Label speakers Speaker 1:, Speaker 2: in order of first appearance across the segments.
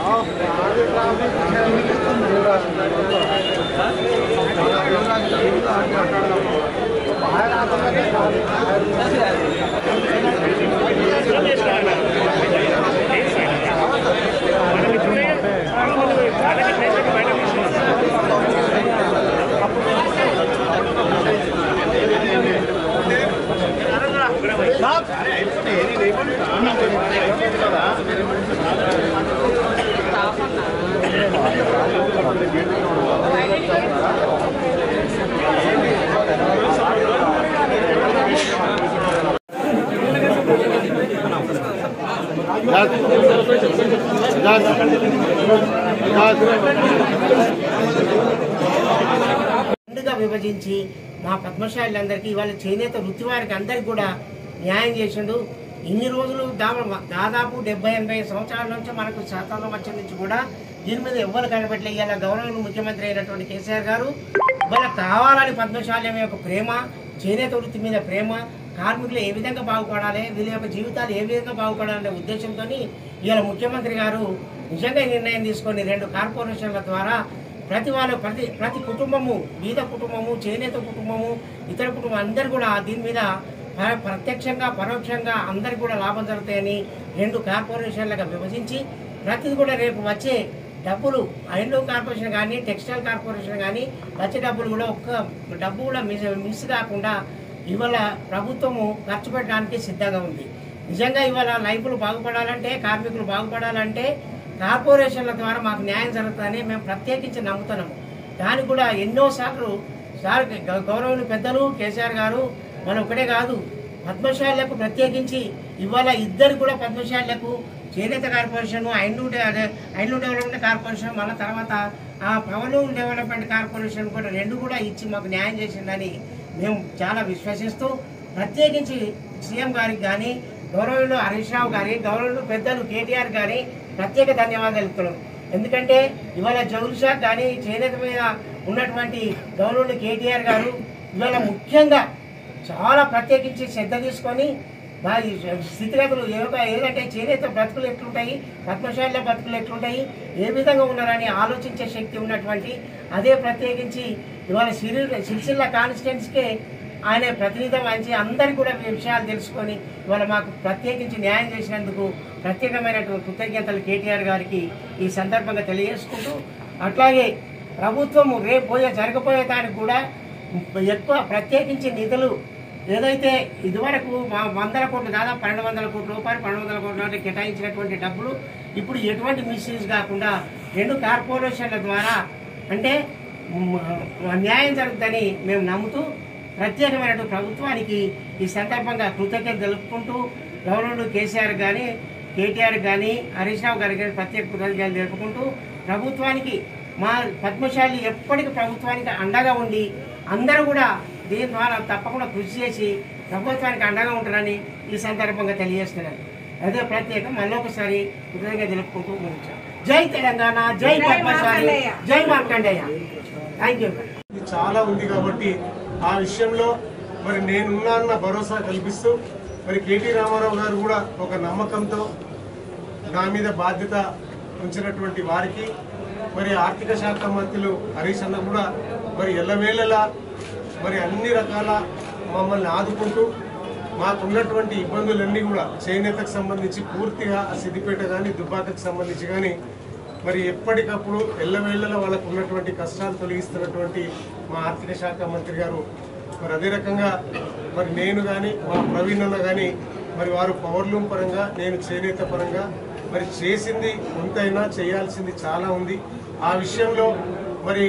Speaker 1: రెండుగా విభజించి మా పద్మశాలందరికీ ఇవాళ చేనేత వృత్తి వారికి అందరికి కూడా న్యాయం చేసిండు ఇన్ని రోజులు దా- దాదాపు డెబ్బై ఎనభై సంవత్సరాల నుంచి మనకు శాతాలం వచ్చే నుంచి కూడా దీని మీద ఎవ్వరు కనబెట్టలే ఇవాళ గౌరవ ముఖ్యమంత్రి అయినటువంటి కేసీఆర్ గారు ఇవాళ కావాలని పద్మశాలం యొక్క ప్రేమ చేనేత వృత్తి మీద ప్రేమ కార్మికులు ఏ విధంగా బాగుపడాలి వీళ్ళ యొక్క జీవితాలు ఏ విధంగా బాగుపడాలనే ఉద్దేశంతో ఇవాళ ముఖ్యమంత్రి గారు నిజంగా ఈ నిర్ణయం తీసుకొని రెండు కార్పొరేషన్ల ద్వారా ప్రతి వాళ్ళు ప్రతి ప్రతి కుటుంబము బీద కుటుంబము చేనేత కుటుంబము ఇతర కుటుంబం అందరు కూడా దీని మీద ప్ర- ప్రత్యక్షంగా పరోక్షంగా అందరికి కూడా లాభం జరుగుతాయని రెండు కార్పొరేషన్లుగా విభజించి ప్రతిది కూడా రేపు వచ్చే డబ్బులు ఐండ్లూమ్ కార్పొరేషన్ కానీ టెక్స్టైల్ కార్పొరేషన్ కానీ వచ్చే డబ్బులు కూడా ఒక్క డబ్బు కూడా మిస్ మిస్ కాకుండా ఇవాళ ప్రభుత్వము ఖర్చు పెట్టడానికి సిద్ధంగా ఉంది నిజంగా ఇవాళ లైఫ్లు బాగుపడాలంటే కార్మికులు బాగుపడాలంటే కార్పొరేషన్ల ద్వారా మాకు న్యాయం జరుగుతుందని మేము ప్రత్యేకించి నమ్ముతున్నాము దానికి కూడా ఎన్నో సార్లు సార్ గ- గౌరవనీయ పెద్దలు కేసీఆర్ గారు మనం ఒకటే కాదు పద్మశాలకు ప్రత్యేకించి ఇవాళ ఇద్దరు కూడా పద్మశాలకు చేనేత corporation handloom handloom development corporation మళ్ళీ తర్వాత ఆ పవన్ డెవలప్మెంట్ కార్పొరేషన్ కూడా రెండు కూడా ఇచ్చి మాకు న్యాయం చేసిందని మేము చాలా విశ్వసిస్తూ ప్రత్యేకించి సీఎం గారికి కానీ గౌరవులు హరీష్ రావు గారి గౌరవులు పెద్దలు కేటీఆర్ గారి ప్రత్యేక ధన్యవాదాలు తెలుపుతున్నాం ఎందుకంటే ఇవాళ జౌలు షాక్ కానీ చేనేత మీద ఉన్నటువంటి గౌరవులు కేటీఆర్ గారు ఇవాళ ముఖ్యంగా చాలా ప్రత్యేకించి శ్రద్ధ తీసుకొని మా ఈ స్థితిగతులు ఏదో ఏదంటే చేనేత బ్రతుకులు ఎట్లుంటాయి పద్మశాల బ్రతుకులు ఎట్లుంటాయి ఏ విధంగా ఉన్నారని ఆలోచించే శక్తి ఉన్నటువంటి అదే ప్రత్యేకించి ఇవాళ సిరి సిరిసిల్ల కాన్స్టిట్యున్సీకే ఆయన ప్రతినిధి వహించి అందరికీ కూడా ఈ విషయాలు తెలుసుకొని ఇవాళ మాకు ప్రత్యేకించి న్యాయం చేసినందుకు ప్రత్యేకమైనటువంటి కృతజ్ఞతలు కేటీఆర్ గారికి ఈ సందర్భంగా తెలియజేసుకుంటూ అట్లాగే ప్రభుత్వము రేపు పోయే జరగబోయే దానికి కూడా ఎక్కువ ప్రత్యేకించి నిధులు ఏదైతే ఇదివరకు మా వందల కోట్లు దాదాపు పన్నెండు వందల కోట్ల రూపాయలు పన్నెండు వందల కోట్ల రూపాయలు కేటాయించినటువంటి డబ్బులు ఇప్పుడు ఎటువంటి మిస్యూజ్ కాకుండా రెండు కార్పొరేషన్ల ద్వారా అంటే మ్, న్యాయం జరుగుతుందని మేము నమ్ముతూ ప్రత్యేకమైన ప్రభుత్వానికి ఈ సందర్భంగా కృతజ్ఞత తెలుపుకుంటూ గవర్నర్ కేసీఆర్ కానీ కేటీఆర్ కానీ హరీష్ రావు గారికి కానీ ప్రత్యేక కృతజ్ఞతలు తెలుపుకుంటూ ప్రభుత్వానికి మా పద్మశాలి ఎప్పటికీ ప్రభుత్వానికి అండగా ఉండి అందరూ కూడా దీని ద్వారా తప్పకుండా కృషి చేసి ప్రభుత్వానికి అండగా ఉంటారని ఈ సందర్భంగా తెలియజేస్తున్నాను అదే ప్రత్యేకం మళ్ళొకసారి కృతజ్ఞత తెలుపుకుంటూ ముగించాను జై తెలంగాణ జై పద్మశాలి జై మార్కండేయ థ్యాంక్ యూ
Speaker 2: ఇది చాలా ఉంది కాబట్టి ఆ విషయంలో మరి నేనున్నాన్న భరోసా కల్పిస్తూ మరి కేటీ రామారావు గారు కూడా ఒక నమ్మకంతో నా మీద బాధ్యత ఉంచినటువంటి వారికి మరి ఆర్థిక శాఖ మంత్రులు హరీష్ అన్న కూడా మరి ఎల్లవేళలా మరి అన్ని రకాల మమ్మల్ని ఆదుకుంటూ మాకున్నటువంటి ఇబ్బందులన్నీ కూడా చేనేతకు సంబంధించి పూర్తిగా ఆ సిద్దిపేట కానీ దుబ్బాకకు సంబంధించి కానీ మరి ఎప్పటికప్పుడు ఎల్లవేళలా వాళ్ళకు ఉన్నటువంటి కష్టాలు తొలగిస్తున్నటువంటి మా ఆర్థిక శాఖ మంత్రి గారు మరి అదే రకంగా మరి నేను కానీ మా ప్రవీణ్ అన్న కానీ మరి వారు పవర్లూమ్ పరంగా నేను చేనేత పరంగా మరి చేసింది కొంతైనా చేయాల్సింది చాలా ఉంది ఆ విషయంలో మరి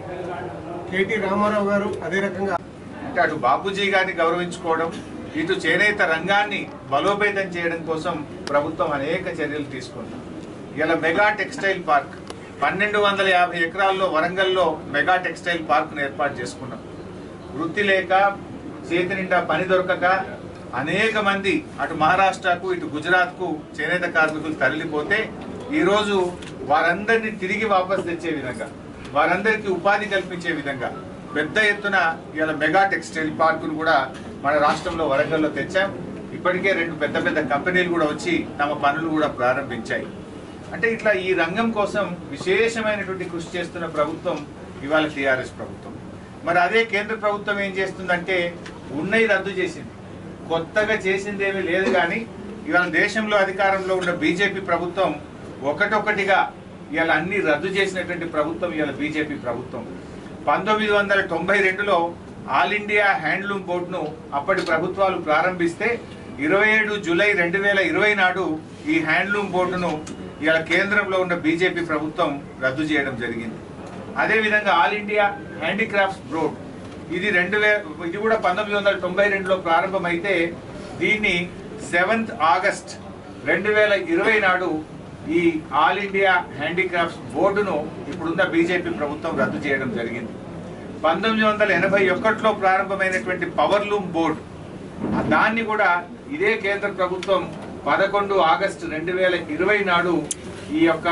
Speaker 2: కేటీ రామారావు గారు అదే రకంగా
Speaker 3: అంటే అటు బాపూజీ గారిని గౌరవించుకోవడం ఇటు చేనేత రంగాన్ని బలోపేతం చేయడం కోసం ప్రభుత్వం అనేక చర్యలు తీసుకుంది ఇలా మెగా టెక్స్టైల్ పార్క్ పన్నెండు వందల యాభై ఎకరాల్లో వరంగల్లో మెగా టెక్స్టైల్ పార్క్ను ఏర్పాటు చేసుకున్నాం వృత్తి లేక చేతి నిండా పని దొరకక అనేక మంది అటు మహారాష్ట్రకు ఇటు గుజరాత్కు చేనేత కార్మికులు తరలిపోతే ఈరోజు వారందరినీ తిరిగి వాపస్ తెచ్చే విధంగా వారందరికీ ఉపాధి కల్పించే విధంగా పెద్ద ఎత్తున ఇవాళ మెగా టెక్స్టైల్ పార్కును కూడా మన రాష్ట్రంలో వరంగల్లో తెచ్చాం ఇప్పటికే రెండు పెద్ద పెద్ద కంపెనీలు కూడా వచ్చి తమ పనులు కూడా ప్రారంభించాయి అంటే ఇట్లా ఈ రంగం కోసం విశేషమైనటువంటి కృషి చేస్తున్న ప్రభుత్వం ఇవాళ టీఆర్ఎస్ ప్రభుత్వం మరి అదే కేంద్ర ప్రభుత్వం ఏం చేస్తుందంటే ఉన్నవి రద్దు చేసింది కొత్తగా చేసిందేమీ లేదు కానీ ఇవాళ దేశంలో అధికారంలో ఉన్న బీజేపీ ప్రభుత్వం ఒకటొకటిగా ఇవాళ అన్ని రద్దు చేసినటువంటి ప్రభుత్వం ఇవాళ బీజేపీ ప్రభుత్వం పంతొమ్మిది వందల తొంభై రెండులో ఆల్ ఇండియా హ్యాండ్లూమ్ బోర్డును అప్పటి ప్రభుత్వాలు ప్రారంభిస్తే ఇరవై ఏడు జూలై రెండు వేల ఇరవై నాడు ఈ హ్యాండ్లూమ్ బోర్డును ఇవాళ కేంద్రంలో ఉన్న బీజేపీ ప్రభుత్వం రద్దు చేయడం జరిగింది అదేవిధంగా ఆల్ ఇండియా హ్యాండీక్రాఫ్ట్స్ బోర్డ్ ఇది రెండు వే ఇది కూడా పంతొమ్మిది వందల తొంభై రెండులో ప్రారంభమైతే దీన్ని సెవెంత్ ఆగస్ట్ రెండు వేల ఇరవై నాడు ఈ ఆల్ ఇండియా హ్యాండీక్రాఫ్ట్స్ బోర్డును ఇప్పుడున్న బీజేపీ ప్రభుత్వం రద్దు చేయడం జరిగింది పంతొమ్మిది వందల ఎనభై ఒకటిలో ప్రారంభమైనటువంటి పవర్లూమ్ బోర్డు ఆ దాన్ని కూడా ఇదే కేంద్ర ప్రభుత్వం పదకొండు ఆగస్టు రెండు వేల ఇరవై నాడు ఈ యొక్క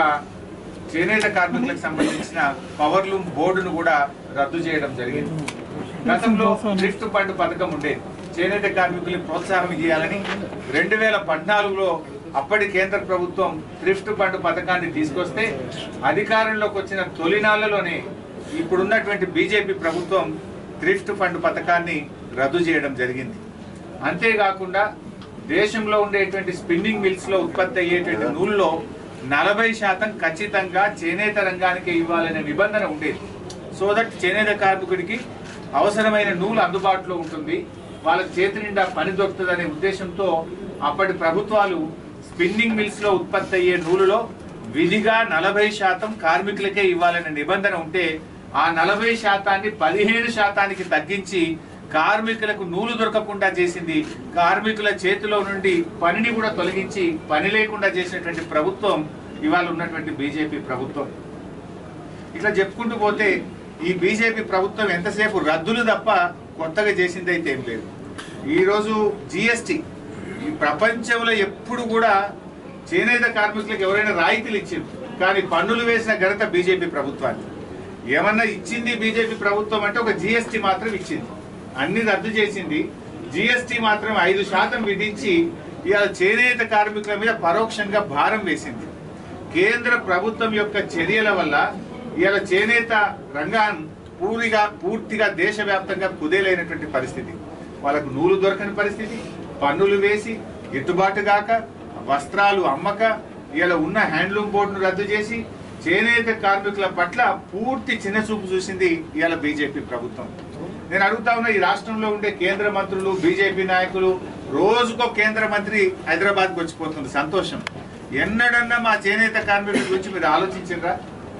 Speaker 3: చేనేత కార్మికులకు సంబంధించిన పవర్లూమ్ బోర్డును కూడా రద్దు చేయడం జరిగింది గతంలో డ్రిఫ్ట్ ఫండ్ పథకం ఉండేది చేనేత కార్మికులకు ప్రోత్సాహం చేయాలని రెండు వేల పద్నాలుగులో అప్పటి కేంద్ర ప్రభుత్వం థ్రిఫ్ట్ ఫండ్ పథకాన్ని తీసుకొస్తే అధికారంలోకి వచ్చిన తొలినాళ్లలోనే ఇప్పుడున్నటువంటి బీజేపీ ప్రభుత్వం థ్రిఫ్ట్ ఫండ్ పథకాన్ని రద్దు చేయడం జరిగింది అంతేకాకుండా దేశంలో ఉండేటువంటి స్పిన్నింగ్ మిల్స్ లో ఉత్పత్తి అయ్యేటువంటి నూలులో నలభై శాతం ఖచ్చితంగా చేనేత రంగానికి ఇవ్వాలనే నిబంధన ఉండేది సో దట్ చేనేత కార్మికుడికి అవసరమైన నూలు అందుబాటులో ఉంటుంది వాళ్ళ చేతి నిండా పని దొరుకుతుందనే ఉద్దేశంతో అప్పటి ప్రభుత్వాలు స్పిన్నింగ్ మిల్స్ లో ఉత్పత్తి అయ్యే నూలులో విధిగా నలభై శాతం కార్మికులకే ఇవ్వాలనే నిబంధన ఉంటే ఆ నలభై శాతాన్ని పదిహేను శాతానికి తగ్గించి కార్మికులకు నూలు దొరకకుండా చేసింది కార్మికుల చేతిలో నుండి పనిని కూడా తొలగించి పని లేకుండా చేసినటువంటి ప్రభుత్వం ఇవాళ ఉన్నటువంటి బీజేపీ ప్రభుత్వం ఇట్లా చెప్పుకుంటూ పోతే ఈ బీజేపీ ప్రభుత్వం ఎంతసేపు రద్దులు తప్ప కొత్తగా చేసింది అయితే ఏం లేదు ఈరోజు జిఎస్టి ఈ ప్రపంచంలో ఎప్పుడు కూడా చేనేత కార్మికులకు ఎవరైనా రాయితీలు ఇచ్చింది కానీ పన్నులు వేసిన ఘనత బీజేపీ ప్రభుత్వాన్ని ఏమన్నా ఇచ్చింది బీజేపీ ప్రభుత్వం అంటే ఒక జిఎస్టి మాత్రం ఇచ్చింది అన్ని రద్దు చేసింది జిఎస్టి మాత్రం ఐదు శాతం విధించి ఇవాళ చేనేత కార్మికుల మీద పరోక్షంగా భారం వేసింది కేంద్ర ప్రభుత్వం యొక్క చర్యల వల్ల ఇవాళ చేనేత రంగం పూరిగా పూర్తిగా దేశవ్యాప్తంగా కుదేలైనటువంటి పరిస్థితి వాళ్ళకు నూలు దొరకని పరిస్థితి పన్నులు వేసి గిట్టుబాటు గాక వస్త్రాలు అమ్మక ఇలా ఉన్న హ్యాండ్లూమ్ బోర్డును రద్దు చేసి చేనేత కార్మికుల పట్ల పూర్తి చిన్నచూపు చూసింది ఇవాళ బీజేపీ ప్రభుత్వం నేను అడుగుతా ఉన్నా ఈ రాష్ట్రంలో ఉండే కేంద్ర మంత్రులు బీజేపీ నాయకులు రోజుకో కేంద్ర మంత్రి హైదరాబాద్కి వచ్చిపోతుంది సంతోషం ఎన్నడన్నా మా చేనేత కార్మికుల గురించి మీరు ఆలోచించరా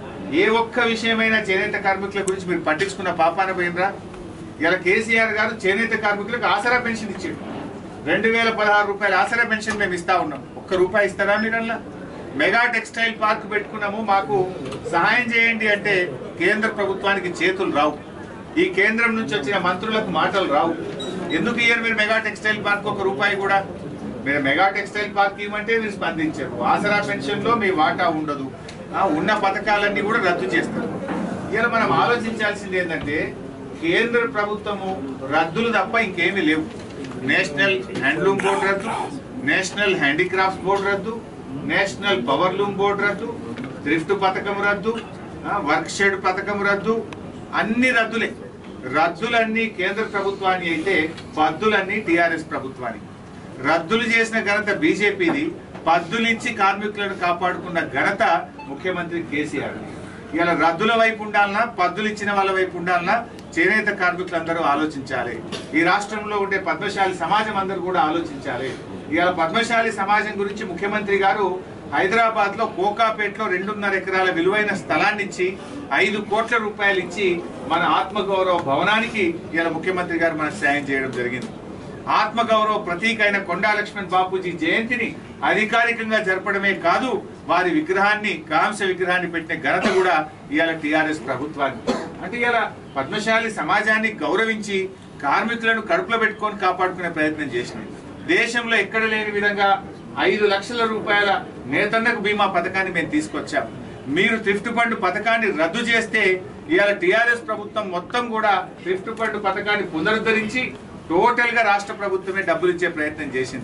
Speaker 3: ఏ ఒక్క విషయమైనా చేనేత కార్మికుల గురించి మీరు పట్టించుకున్న పాపాన పోయినరా ఇలా కేసీఆర్ గారు చేనేత కార్మికులకు ఆసరా పెన్షన్ ఇచ్చాడు రెండు వేల పదహారు రూపాయల ఆసరా పెన్షన్ మేము ఇస్తా ఉన్నాం ఒక్క రూపాయి ఇస్తారా మీరల్లా మెగా టెక్స్టైల్ పార్క్ పెట్టుకున్నాము మాకు సహాయం చేయండి అంటే కేంద్ర ప్రభుత్వానికి చేతులు రావు ఈ కేంద్రం నుంచి వచ్చిన మంత్రులకు మాటలు రావు ఎందుకు ఇయ్యరు మీరు మెగా టెక్స్టైల్ పార్క్ ఒక రూపాయి కూడా మీరు మెగా టెక్స్టైల్ పార్క్ ఇవ్వమంటే మీరు స్పందించారు ఆసరా పెన్షన్ లో మీ వాటా ఉండదు ఆ, ఉన్న పథకాలన్నీ కూడా రద్దు చేస్తారు ఇలా మనం ఆలోచించాల్సింది ఏంటంటే కేంద్ర ప్రభుత్వము రద్దులు తప్ప ఇంకేమీ లేవు నేషనల్ హ్యాండ్లూమ్ బోర్డు రద్దు నేషనల్ హ్యాండీక్రాఫ్ట్స్ బోర్డు రద్దు నేషనల్ పవర్ లూమ్ బోర్డు రద్దు థ్రిఫ్ట్ పథకం రద్దు ఆ, వర్క్ షెడ్ పథకం రద్దు అన్ని రద్దులే రద్దులన్నీ కేంద్ర ప్రభుత్వాన్ని అయితే పద్దులన్నీ టిఆర్ఎస్ ప్రభుత్వానికి రద్దులు చేసిన ఘనత బీజేపీది పద్దులిచ్చి కార్మికులను కాపాడుకున్న ఘనత ముఖ్యమంత్రి కేసీఆర్ ఇలా రద్దుల వైపు ఉండాలన్నా పద్దులు ఇచ్చిన వాళ్ళ వైపు ఉండాలన్నా చేనేత కార్మికులందరూ ఆలోచించాలి ఈ రాష్ట్రంలో ఉండే పద్మశాలి సమాజం అందరూ కూడా ఆలోచించాలి ఇవాళ పద్మశాలి సమాజం గురించి ముఖ్యమంత్రి గారు హైదరాబాద్ లో కోకాపేటలో రెండున్నర ఎకరాల విలువైన స్థలాన్ని ఇచ్చి ఐదు కోట్ల రూపాయలు ఇచ్చి మన ఆత్మగౌరవ భవనానికి ఇలా ముఖ్యమంత్రి గారు మనకు సాయం చేయడం జరిగింది ఆత్మగౌరవ ప్రతీక అయిన కొండా లక్ష్మణ్ బాపూజీ జయంతిని అధికారికంగా జరపడమే కాదు వారి విగ్రహాన్ని కాంస్య విగ్రహాన్ని పెట్టిన ఘనత కూడా ఇవాళ టిఆర్ఎస్ ప్రభుత్వానికి అంటే ఇలా పద్మశాలి సమాజాన్ని గౌరవించి కార్మికులను కడుపులో పెట్టుకొని కాపాడుకునే ప్రయత్నం చేసినాయి దేశంలో ఎక్కడ లేని విధంగా ఐదు లక్షల రూపాయల నేతన్నకు బీమా పథకాన్ని మేము తీసుకొచ్చాం మీరు థ్రిఫ్ట్ ఫండ్ పథకాన్ని రద్దు చేస్తే ఇవాళ టిఆర్ఎస్ ప్రభుత్వం మొత్తం కూడా థ్రిఫ్ట్ ఫండ్ పథకాన్ని పునరుద్ధరించి టోటల్ గా రాష్ట్ర ప్రభుత్వమే డబ్బులు ఇచ్చే ప్రయత్నం చేసింది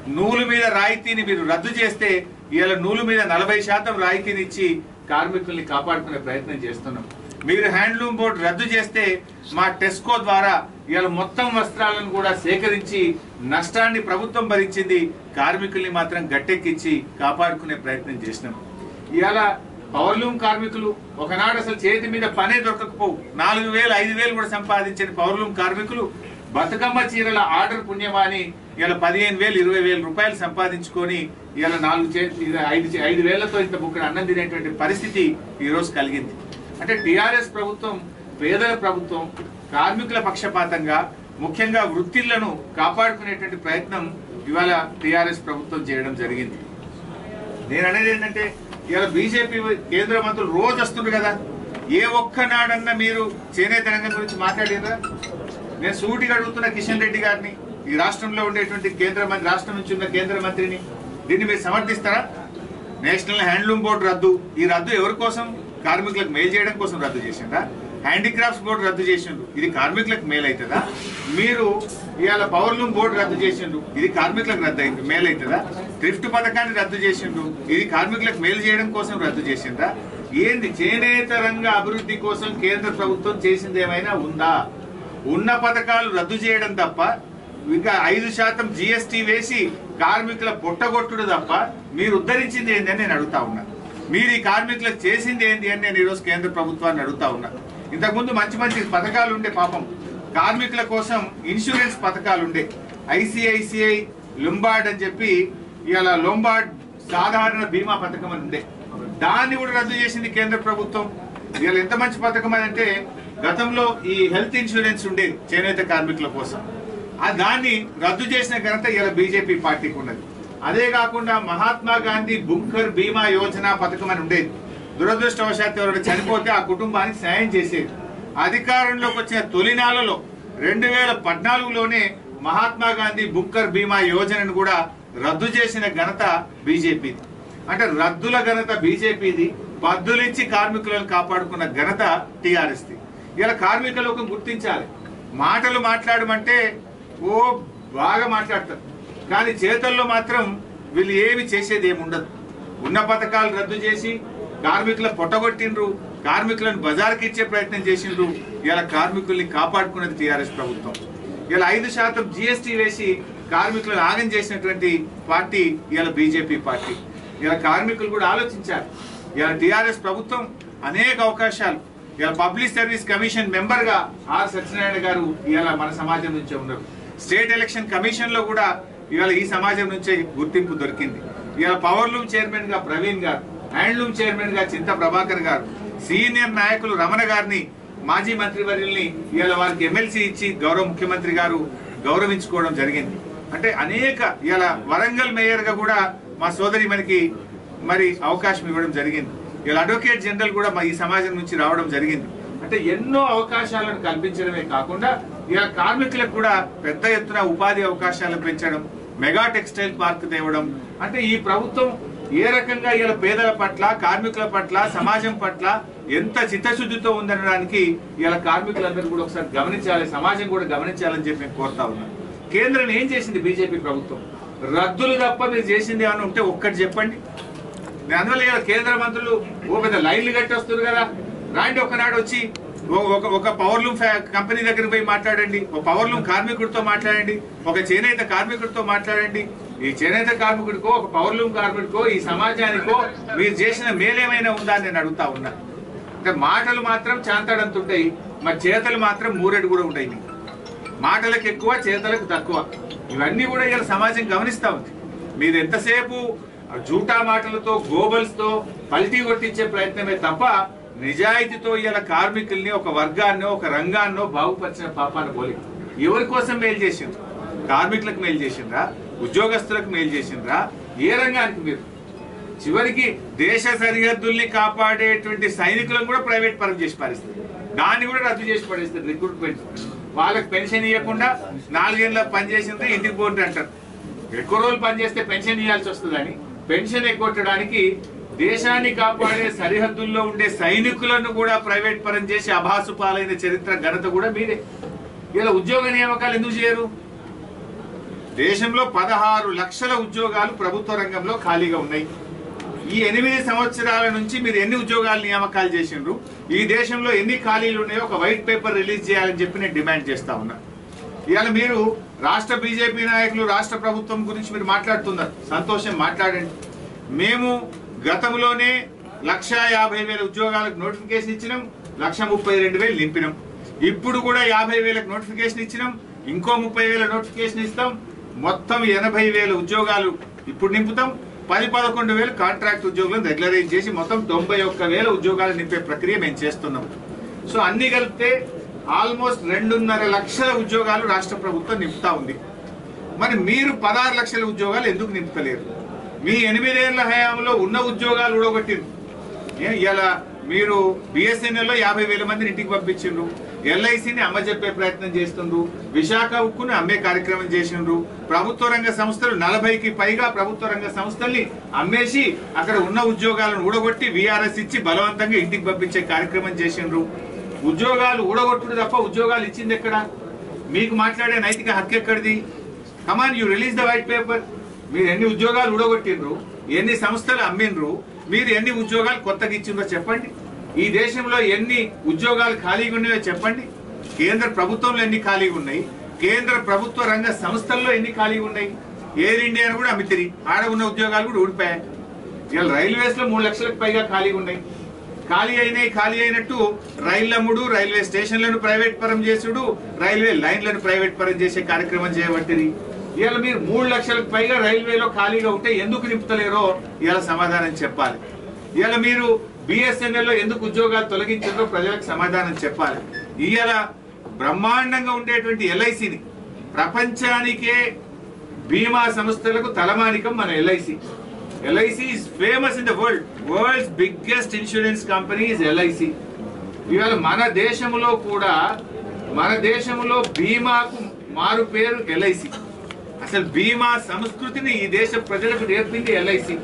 Speaker 3: నూలు మీద రాయితీని మీరు రద్దు చేస్తే ఇవాళ నూలు మీద నలభై శాతం రాయితీని ఇచ్చి కార్మికుల్ని కాపాడుకునే ప్రయత్నం చేస్తున్నాం మీరు హ్యాండ్లూమ్ బోర్డు రద్దు చేస్తే మా టెస్కో ద్వారా ఇవాళ మొత్తం వస్త్రాలను కూడా సేకరించి నష్టాన్ని ప్రభుత్వం భరించింది కార్మికుల్ని మాత్రం గట్టెక్కించి కాపాడుకునే ప్రయత్నం చేసినాం ఇవాళ పవర్లూమ్ కార్మికులు ఒకనాడు అసలు చేతి మీద పనే దొరకకపోవు నాలుగు వేలు ఐదు వేలు కూడా సంపాదించిన పవర్లూమ్ కార్మికులు బతుకమ్మ చీరల ఆర్డర్ పుణ్యమాని ఇలా పదిహేను వేలు ఇరవై వేల రూపాయలు సంపాదించుకొని ఇలా నాలుగు చే ఇది ఐదు చే- ఐదు వేలతో ఇంత బుక్కడు అన్నం తినేటువంటి పరిస్థితి ఈ రోజు కలిగింది అంటే టిఆర్ఎస్ ప్రభుత్వం పేదల ప్రభుత్వం కార్మికుల పక్షపాతంగా ముఖ్యంగా వృత్తిళ్లను కాపాడుకునేటువంటి ప్రయత్నం ఇవాళ టిఆర్ఎస్ ప్రభుత్వం చేయడం జరిగింది నేను అనేది ఏంటంటే ఇవాళ బీజేపీ కేంద్ర మంత్రులు రోజు వస్తుండ్రు కదా ఏ ఒక్కనాడన్నా మీరు చేనేత రంగం గురించి మాట్లాడినరా నేను సూటిగా అడుగుతున్న కిషన్ రెడ్డి గారిని ఈ రాష్ట్రంలో ఉండేటువంటి కేంద్ర మంత్రి రాష్ట్రం నుంచి ఉన్న కేంద్ర మంత్రిని దీన్ని మీరు సమర్థిస్తారా నేషనల్ హ్యాండ్లూమ్ బోర్డు రద్దు ఈ రద్దు ఎవరి కోసం కార్మికులకు మేలు చేయడం కోసం రద్దు చేసిండ్రా హ్యాండిక్రాఫ్ట్స్ బోర్డు రద్దు చేసిండ్రు ఇది కార్మికులకు మేలు అవుతుందా మీరు ఇవాళ పవర్లూమ్ బోర్డు రద్దు చేసిండ్రు ఇది కార్మికులకు రద్దు అయింది మేలు అవుతుందా థ్రిఫ్ట్ పథకాన్ని రద్దు చేసిండ్రు ఇది కార్మికులకు మేలు చేయడం కోసం రద్దు చేసిండ్రా ఏంది చేనేత రంగ అభివృద్ధి కోసం కేంద్ర ప్రభుత్వం చేసింది ఏమైనా ఉందా ఉన్న పథకాలు రద్దు చేయడం తప్ప ఇంకా ఐదు శాతం జిఎస్టీ వేసి కార్మికుల పొట్టగొట్టుడు తప్ప మీరు ఉద్ధరించింది ఏంది అని నేను అడుగుతా ఉన్నా మీరు ఈ కార్మికులకు చేసింది ఏంది అని నేను ఈరోజు కేంద్ర ప్రభుత్వాన్ని అడుగుతా ఉన్నా ఇంతకుముందు మంచి మంచి పథకాలు ఉండే పాపం కార్మికుల కోసం ఇన్సూరెన్స్ పథకాలు ఉండే ఐసిఐసిఐ లుంబార్డ్ అని చెప్పి ఇవాళ లొంబార్డ్ సాధారణ బీమా పథకం అని ఉండే దాన్ని కూడా రద్దు చేసింది కేంద్ర ప్రభుత్వం ఇవాళ ఎంత మంచి పథకం అని అంటే గతంలో ఈ హెల్త్ ఇన్సూరెన్స్ ఉండేది చేనేత కార్మికుల కోసం ఆ దాన్ని రద్దు చేసిన ఘనత ఇలా బీజేపీ పార్టీకి ఉన్నది అదే కాకుండా మహాత్మా గాంధీ బుంకర్ బీమా యోజన పథకం అని ఉండేది దురదృష్టవశాత్తు ఎవరైనా చనిపోతే ఆ కుటుంబానికి సాయం చేసేది అధికారంలోకి వచ్చిన తొలినాలలో రెండు వేల పద్నాలుగులోనే మహాత్మా గాంధీ బుంకర్ బీమా యోజనను కూడా రద్దు చేసిన ఘనత బీజేపీది అంటే రద్దుల ఘనత బీజేపీది బద్దులిచ్చి కార్మికులను కాపాడుకున్న ఘనత టీఆర్ఎస్ది ఇలా కార్మిక లోకం గుర్తించాలి మాటలు మాట్లాడమంటే ఓ బాగా మాట్లాడతారు కానీ చేతల్లో మాత్రం వీళ్ళు ఏమి చేసేది ఏమి ఉండదు ఉన్న పథకాలు రద్దు చేసి కార్మికుల పొట్టగొట్టిండ్రు కార్మికులను బజార్కి ఇచ్చే ప్రయత్నం చేసిండ్రు ఇలా కార్మికుల్ని కాపాడుకున్నది టీఆర్ఎస్ ప్రభుత్వం ఇలా ఐదు శాతం జిఎస్టీ వేసి కార్మికులను ఆగం చేసినటువంటి పార్టీ ఇలా బీజేపీ పార్టీ ఇలా కార్మికులు కూడా ఆలోచించారు ఇలా టీఆర్ఎస్ ప్రభుత్వం అనేక అవకాశాలు ఇలా పబ్లిక్ సర్వీస్ కమిషన్ మెంబర్ గా ఆర్ సత్యనారాయణ గారు ఇవాళ మన సమాజం నుంచే ఉన్నారు స్టేట్ ఎలక్షన్ కమిషన్ లో కూడా ఇవాళ ఈ సమాజం నుంచే గుర్తింపు దొరికింది ఇవాళ పవర్ లూమ్ చైర్మన్ గా ప్రవీణ్ గారు హ్యాండ్లూమ్ చైర్మన్ గా చింత ప్రభాకర్ గారు సీనియర్ నాయకులు రమణ గారిని మాజీ మంత్రివర్యుల్ని ఇవాళ వారికి ఎమ్మెల్సీ ఇచ్చి గౌరవ ముఖ్యమంత్రి గారు గౌరవించుకోవడం జరిగింది అంటే అనేక ఇలా వరంగల్ మేయర్ గా కూడా మా సోదరి మనకి మరి అవకాశం ఇవ్వడం జరిగింది ఇలా అడ్వకేట్ జనరల్ కూడా మా ఈ సమాజం నుంచి రావడం జరిగింది అంటే ఎన్నో అవకాశాలను కల్పించడమే కాకుండా ఇలా కార్మికులకు కూడా పెద్ద ఎత్తున ఉపాధి అవకాశాలను పెంచడం మెగా టెక్స్టైల్ పార్క్ తేవడం అంటే ఈ ప్రభుత్వం ఏ రకంగా ఇలా పేదల పట్ల కార్మికుల పట్ల సమాజం పట్ల ఎంత చిత్తశుద్ధితో ఉందనడానికి ఇలా కార్మికులందరూ కూడా ఒకసారి గమనించాలి సమాజం కూడా గమనించాలని చెప్పి నేను కోరుతా ఉన్నాను కేంద్రం ఏం చేసింది బీజేపీ ప్రభుత్వం రద్దులు తప్ప మీరు చేసింది ఏమైనా ఉంటే ఒక్కటి చెప్పండి నేను అందువల్ల ఇవాళ కేంద్ర మంత్రులు ఓ పెద్ద లైన్లు కట్టి వస్తారు కదా రాండి ఒకనాడు వచ్చి ఓ- ఒక ఒక పవర్లూమ్ కంపెనీ దగ్గరికి పోయి మాట్లాడండి ఒక పవర్లూమ్ కార్మికుడితో మాట్లాడండి ఒక చేనేత కార్మికుడితో మాట్లాడండి ఈ చేనేత కార్మికుడికో ఒక పవర్లూమ్ కార్మికుడికో ఈ సమాజానికో మీరు చేసిన మేలేమైనా ఉందా అని నేను అడుగుతా ఉన్నా అంటే మాటలు మాత్రం చాంతాడంతుంటాయి మరి చేతలు మాత్రం మూరెడు కూడా ఉంటాయి మీకు. మాటలకు ఎక్కువ చేతలకు తక్కువ ఇవన్నీ కూడా ఇలా సమాజం గమనిస్తా ఉంది మీరు ఎంతసేపు జూటా మాటలతో గోబల్స్ తో పల్టీ కొట్టించే ప్రయత్నమే తప్ప నిజాయితీతో ఇలా కార్మికుల్ని ఒక వర్గాన్నో ఒక రంగాన్నో బాగుపరిచిన పాపాన్ని పోలి ఎవరి కోసం మేలు చేసిండ్రు కార్మికులకు మేలు చేసిండ్రా ఉద్యోగస్తులకు మేలు చేసిండ్రా ఏ రంగానికి మీరు చివరికి దేశ సరిహద్దుల్ని కాపాడేటువంటి సైనికులను కూడా ప్రైవేట్ పరం చేసి పారేస్తారు దాన్ని కూడా రద్దు చేసి పడేస్తారు రిక్రూట్మెంట్ వాళ్ళకి పెన్షన్ ఇవ్వకుండా నాలుగేళ్ళ పని చేసింది ఇంటికి పోండి అంటారు ఎక్కువ రోజులు పనిచేస్తే పెన్షన్ ఇవ్వాల్సి వస్తుందని పెన్షన్ ఎగ్గొట్టడానికి దేశాన్ని కాపాడే సరిహద్దుల్లో ఉండే సైనికులను కూడా ప్రైవేట్ పరం చేసి అభాసు పాలైన చరిత్ర ఘనత కూడా మీరే ఇలా ఉద్యోగ నియామకాలు ఎందుకు చేయరు దేశంలో పదహారు లక్షల ఉద్యోగాలు ప్రభుత్వ రంగంలో ఖాళీగా ఉన్నాయి ఈ ఎనిమిది సంవత్సరాల నుంచి మీరు ఎన్ని ఉద్యోగాలు నియామకాలు చేసిండ్రు ఈ దేశంలో ఎన్ని ఖాళీలు ఉన్నాయో ఒక వైట్ పేపర్ రిలీజ్ చేయాలని చెప్పి నేను డిమాండ్ చేస్తా ఉన్నా ఇవాళ మీరు రాష్ట్ర బీజేపీ నాయకులు రాష్ట్ర ప్రభుత్వం గురించి మీరు మాట్లాడుతున్నారు సంతోషం మాట్లాడండి మేము గతంలోనే లక్ష యాభై వేల ఉద్యోగాలకు నోటిఫికేషన్ ఇచ్చినాం లక్ష ముప్పై రెండు వేలు నింపినాం ఇప్పుడు కూడా యాభై వేలకు నోటిఫికేషన్ ఇచ్చినాం ఇంకో ముప్పై వేల నోటిఫికేషన్ ఇస్తాం మొత్తం ఎనభై వేల ఉద్యోగాలు ఇప్పుడు నింపుతాం పది పదకొండు వేలు కాంట్రాక్ట్ ఉద్యోగులను రెగ్యులరైజ్ చేసి మొత్తం తొంభై ఒక్క వేల ఉద్యోగాలు నింపే ప్రక్రియ మేము చేస్తున్నాం సో అన్ని కలిపితే ఆల్మోస్ట్ రెండున్నర లక్షల ఉద్యోగాలు రాష్ట్ర ప్రభుత్వం నింపుతా ఉంది మరి మీరు పదహారు లక్షల ఉద్యోగాలు ఎందుకు నింపుతలేరు మీ ఎనిమిదేళ్ల హయాంలో ఉన్న ఉద్యోగాలు ఊడగొట్టిండ్రు ఏ- ఇలా మీరు బిఎస్ఎన్ఎల్ లో యాభై వేల మందిని ఇంటికి పంపించిండ్రు ఎల్ఐసిని అమ్మజెప్పే ప్రయత్నం చేస్తుండ్రు విశాఖ ఉక్కుని అమ్మే కార్యక్రమం చేసిండ్రు ప్రభుత్వ రంగ సంస్థలు నలభైకి పైగా ప్రభుత్వ రంగ సంస్థల్ని అమ్మేసి అక్కడ ఉన్న ఉద్యోగాలను ఊడగొట్టి విఆర్ఎస్ ఇచ్చి బలవంతంగా ఇంటికి పంపించే కార్యక్రమం చేసిండ్రు ఉద్యోగాలు ఊడగొట్టుడు తప్ప ఉద్యోగాలు ఇచ్చింది ఎక్కడ మీకు మాట్లాడే నైతిక హక్కు ఎక్కడిది come on you release the white paper మీరు ఎన్ని ఉద్యోగాలు ఊడగొట్టిండ్రు ఎన్ని సంస్థలు అమ్మిండ్రు మీరు ఎన్ని ఉద్యోగాలు కొత్తగా ఇచ్చిండ్రో చెప్పండి ఈ దేశంలో ఎన్ని ఉద్యోగాలు ఖాళీగా ఉన్నాయో చెప్పండి కేంద్ర ప్రభుత్వంలో ఎన్ని ఖాళీగా ఉన్నాయి కేంద్ర ప్రభుత్వ రంగ సంస్థల్లో ఎన్ని ఖాళీగా ఉన్నాయి ఎయిర్ ఇండియాను కూడా అమ్మితిరి ఆడ ఉన్న ఉద్యోగాలు కూడా ఊడిపోయాయి ఇవాళ రైల్వేస్ లో మూడు లక్షలకు పైగా ఖాళీగా ఉన్నాయి ఖాళీ అయినాయి ఖాళీ అయినట్టు రైళ్లమ్ముడు రైల్వే స్టేషన్లను ప్రైవేట్ పరం చేసుడు రైల్వే లైన్లను ప్రైవేట్ పరం చేసే కార్యక్రమం చేయబట్టింది ఇవాళ మీరు మూడు లక్షలకు పైగా రైల్వేలో ఖాళీగా ఉంటే ఎందుకు నింపుతలేరో ఇవాళ సమాధానం చెప్పాలి ఇవాళ మీరు బిఎస్ఎన్ఎల్ లో ఎందుకు ఉద్యోగాలు తొలగించారో ప్రజలకు సమాధానం చెప్పాలి ఇవాళ బ్రహ్మాండంగా ఉండేటువంటి ఎల్ఐసిని ప్రపంచానికే బీమా సంస్థలకు తలమానికం మన LIC LIC is famous in the world world's biggest insurance company is LIC ఇవాళ మన దేశంలో కూడా మన దేశంలో బీమాకు మారు పేరు ఎల్ఐసి అసలు బీమా సంస్కృతిని ఈ దేశ ప్రజలకు నేర్పింది ఎల్ఐసి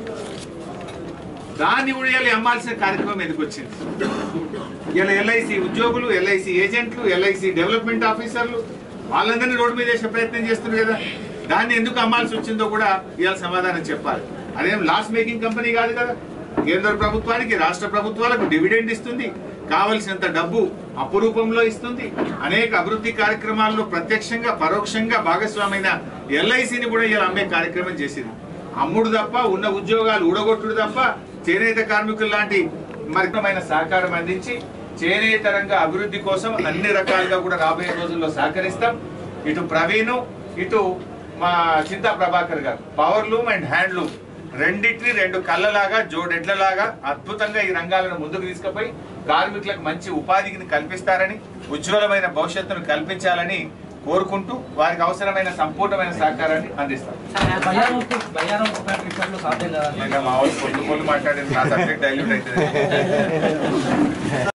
Speaker 3: దాన్ని కూడా ఇవాళ అమ్మాల్సిన కార్యక్రమం ఎందుకు వచ్చింది ఇలా ఎల్ఐసి ఉద్యోగులు ఎల్ఐసి ఏజెంట్లు ఎల్ఐసి డెవలప్మెంట్ ఆఫీసర్లు వాళ్ళందరినీ రోడ్డు మీద వేసే ప్రయత్నం చేస్తున్నారు కదా దాన్ని ఎందుకు అమ్మాల్సి వచ్చిందో కూడా ఇవాళ సమాధానం చెప్పాలి అదేం లాస్ మేకింగ్ కంపెనీ కాదు కదా కేంద్ర ప్రభుత్వానికి రాష్ట్ర ప్రభుత్వాలకు డివిడెండ్ ఇస్తుంది కావలసినంత డబ్బు అప్పు రూపంలో ఇస్తుంది అనేక అభివృద్ధి కార్యక్రమాల్లో ప్రత్యక్షంగా పరోక్షంగా భాగస్వామైన ఎల్ఐసిని కూడా ఇలా అమ్మే కార్యక్రమం చేసింది అమ్ముడు తప్ప ఉన్న ఉద్యోగాలు ఊడగొట్టుడు తప్ప చేనేత కార్మికులు లాంటి మరికమైన సహకారం అందించి చేనేత రంగ అభివృద్ధి కోసం అన్ని రకాలుగా కూడా రాబోయే రోజుల్లో సహకరిస్తాం ఇటు ప్రవీణ్ ఇటు మా చింతా ప్రభాకర్ గారు power loom and handloom రెండింటిని రెండు కళ్ళలాగా జోడెడ్లలాగా అద్భుతంగా ఈ రంగాలను ముందుకు తీసుకుపోయి కార్మికులకు మంచి ఉపాధిని కల్పిస్తారని ఉజ్వలమైన భవిష్యత్తును కల్పించాలని కోరుకుంటూ వారికి అవసరమైన సంపూర్ణమైన సహకారాన్ని అందిస్తాం
Speaker 4: బయ్యారం బయ్యారం ఫ్యాక్టరీ ఇప్పట్లో సాధ్యం కాదు
Speaker 3: ఇంకా మా వాళ్ళు పొద్దు పొద్దు మాట్లాడేది నా సబ్జెక్ట్ డైల్యూట్ అవుతుంది